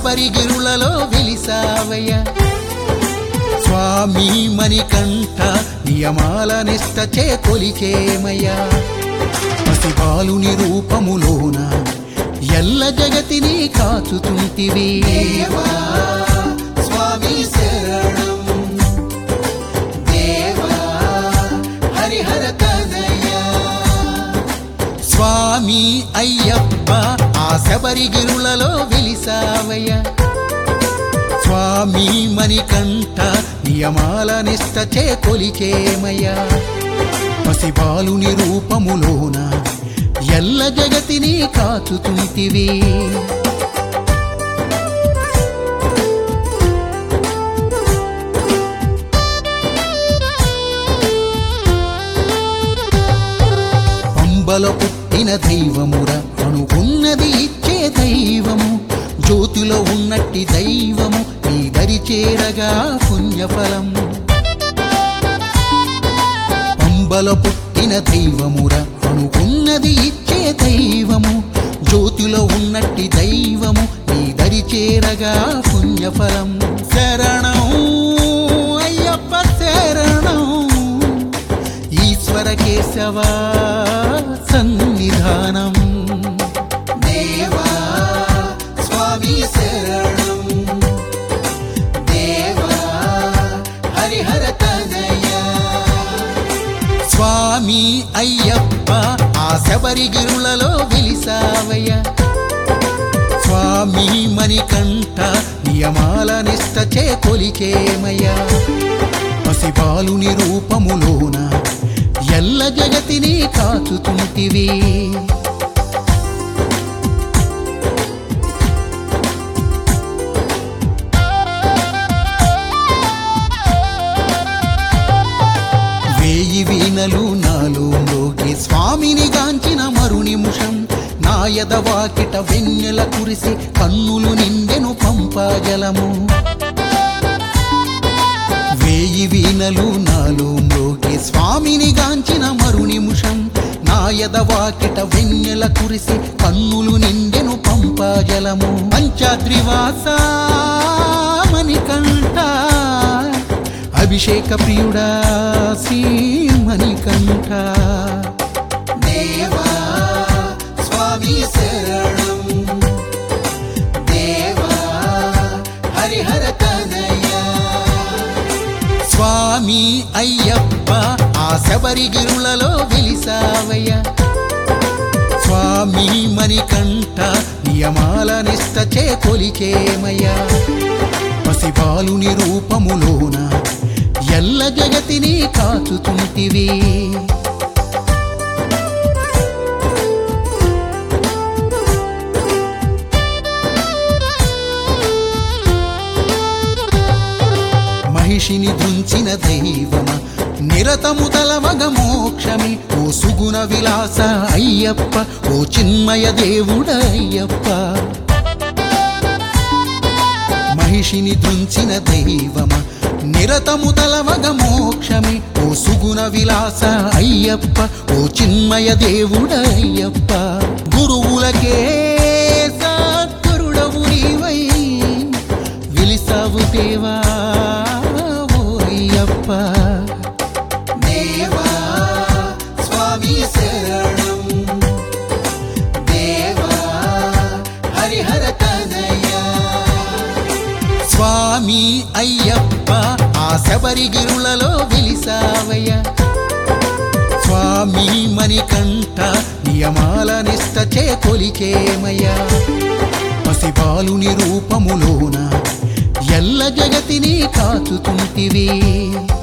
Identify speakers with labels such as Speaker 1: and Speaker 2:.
Speaker 1: శబరిగిరులలో వెలిసావయ్య స్వామి మణికంఠ నియమాల నిష్ట చే కొలిచేమయ్యా పసిబాలుని రూపములోన ఎల్ల జగతిని కాచుతుంటివి దేవా స్వామి శరణం దేవా హరిహర తనయా స్వామి అయ్యప్ప ఆ శబరిగిరులలో వెలిసావయ్య స్వామి మణికంఠ నియమాల నిష్ట చే కొలిచేమయ్యా పసిబాలుని రూపములోన ఎల్ల జగతిని కాచుతుంటివి పంబల పుట్టిన దైవముర అనుకున్నది ఇచ్చే దైవము జ్యోతిలో ఉన్నట్టి దైవము నీ దరి చేరగా పుణ్యఫలం పంబల పుట్టిన దైవముర అనుకున్నది ఇచ్చే దైవము జ్యోతిలో ఉన్నట్టి దైవము నీ దరి చేరగా పుణ్యఫలం శరణం అయ్యప్ప శరణం ఈశ్వర కేశవ సన్నిధానం దేవా స్వామి శరణం దేవా హరిహర తనయా స్వామి అయ్యప్ప ఆ శబరిగిరులలో వెలిసావయ్య స్వామి మణికంఠ నియమాల నిష్ట చే కొలిచేమయ్యా పసిబాలుని రూపములోన ఎల్ల జగతిని కాచుతుంటివి వేయి వీణలు నాలో మోగి స్వామిని గాంచిన మరు నిమిషం నాయద వాకిట వెన్నెల కురిసి కన్నులు నిండెను పంపాజలము వేయి వీణలు నాలో మ్రోగి స్వామిని గాంచిన మరు నిమిషం నాయద వాకిట వెన్నెల కురిసి కన్నులు నిండెను పంపాజలము పంచాద్రివాస మణికంఠ అభిషేక ప్రియుడా శ్రీ మణికంఠ దేవా స్వామి శరణం దేవా హరిహర తనయా స్వామి అయ్యప్ప ఆ శబరిగిరులలో వెలిసావయ్య స్వామి మణికంఠ నియమాల నిష్ట చే కొలిచేమయ్యా పసిబాలుని రూపములోన ఎల్ల జగతిని కాచుతుంటివి మహిషిని ధుంచిన దైవమ నిరతము తలమగ మోక్షమి ఓ సుగుణ విలాస అయ్యప్ప ఓ చిన్మయ దేవుడ అయ్యప్ప మహిషిని ధుంచిన దైవమ నిరతము తలమగ మోక్షమి ఓ సుగుణ విలాస అయ్యప్ప ఓ చిన్మయ దేవుడ అయ్యప్ప గురువులకే సద్గురుడవు నీవై విలిసావు దేవా ఓ అయ్యప్ప దేవా స్వామి శరణం దేవా హరిహర తనయా స్వామి అయ్యప్ప ఆ శబరిగిరులలో వెలిసావయ్య స్వామి మణికంఠ నియమాల నిష్ట చే కొలిచేమయ్యా పసిబాలుని రూపములోన ఎల్ల జగతిని కాచుతుంటివి